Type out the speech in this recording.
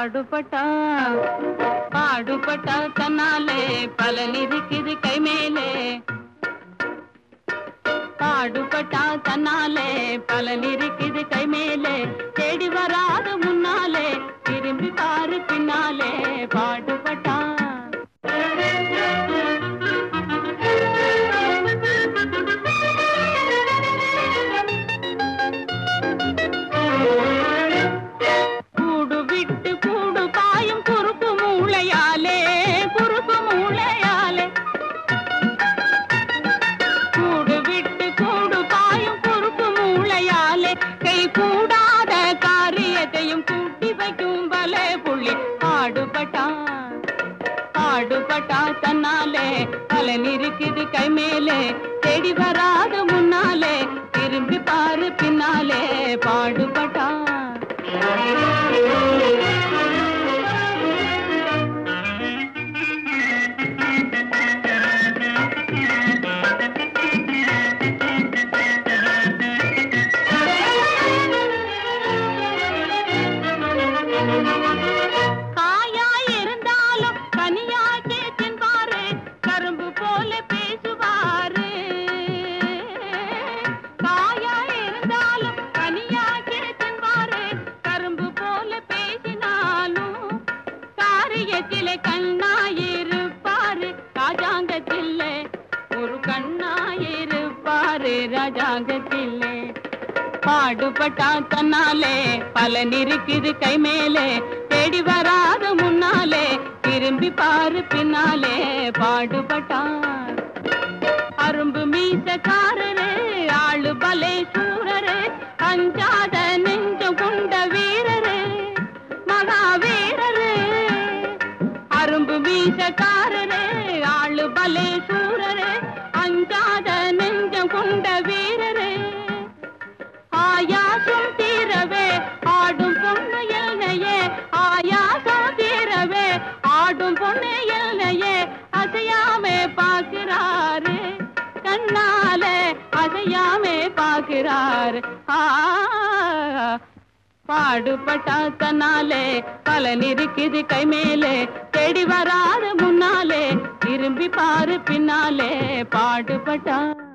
பாடுபட்டா பாடுபட்டா தன்னாலே பலன் இருக்குது கை மேலே பாடுபட்டா தன்னாலே பலன் இருக்குது கை மேலே தேடி வராது முன்னாலே திரும்பி பாரு பின்னாலே பாடுபட்டா கூடு விட்டு கூடு பாயும் குறுக்கு மூளையாலே குறுக்கு மூளையாலே கூடு விட்டு கூடு பாயும் குறுக்கு மூளையாலே கை கூடாத காரியத்தையும் கூட்டி வைக்கும் பலே புள்ளி பாடுபட்டான் பாடுபட்டா தன்னாலே பலன் இருக்குது கை மேலே தேடி வராது முன்னாலே திரும்பி பாரு பின்னாலே பாடுபட்டான் காயாய் இருந்தாலும் கனியாக்கி தின்பாரு கரும்பு போல பேசுவாரு காயாய் இருந்தாலும் கனியாக்கி தின்பாரு கரும்பு போல பேசினாலும் காரியத்திலே கண்ணாயிருப்பாரு ராஜாங்கத்திலே ஒரு கண்ணாயிருப்பாரு ராஜாங்கத்திலே பாடுபட்டா தன்னாலே பலன் இருக்குது கை மேலே தேடி வராத முன்னாலே திரும்பி பாரு பின்னாலே பாடுபட்டான் அரும்பு மீசக்காரரே ஆளு பலே சூரரே அஞ்சாத நெஞ்சம் கொண்ட வீரரே மகாவீரரே அரும்பு மீசக்காரரே ஆளு பலே சூரரே அஞ்சாத நெஞ்சம் கொண்ட வீரரே ஆயாசம் தீரவே ஆடும் பொண்ணு எல்லையே ஆயாசம் தீரவே ஆடும் பொண்ணு எல்லையே அசையாமே பார்க்கிறாரு கண்ணாலே அசையாமே பார்க்கிறாரு ஆ பாடுபட்டா தன்னாலே பலன் இருக்குது கை மேலே தேடி வராது முன்னாலே திரும்பி பாரு பின்னாலே பாடுபட்டா